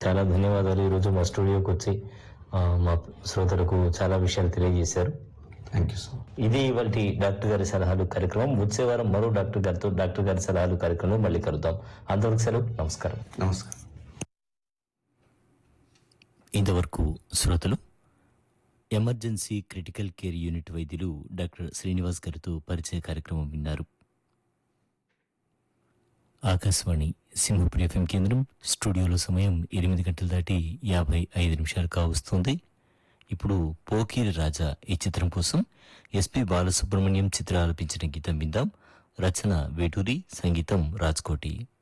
చాలా ధన్యవాదాలు ఈరోజు మా స్టూడియోకి వచ్చి ఆ, మా శ్రోతలకు చాలా విషయాలు తెలియజేశారు థ్యాంక్ యూ సార్ ఇది ఇవాళ డాక్టర్ గారి సలహాలు కార్యక్రమం వచ్చే వారం మరో డాక్టర్ గారితో డాక్టర్ గారి సలహాలు కార్యక్రమం మళ్ళీ కలుద్దాం అంతవరకు సెలవు నమస్కారం నమస్కారం ఇంతవరకు శ్రోతలు ఎమర్జెన్సీ క్రిటికల్ కేర్ యూనిట్ వైద్యులు డాక్టర్ శ్రీనివాస్ గారితో పరిచయ కార్యక్రమం విన్నారు ఆకాశవాణి సింహపురి ఎఫ్ఎం కేంద్రం స్టూడియోలో సమయం ఎనిమిది గంటలు దాటి యాభై ఐదు నిమిషాలు కావస్తుంది ఇప్పుడు పోకీరి రాజా ఈ చిత్రం కోసం ఎస్పి బాలసుబ్రహ్మణ్యం చిత్ర ఆలపించిన గీతం విందాం రచన వేటూరి సంగీతం రాజ్కోటి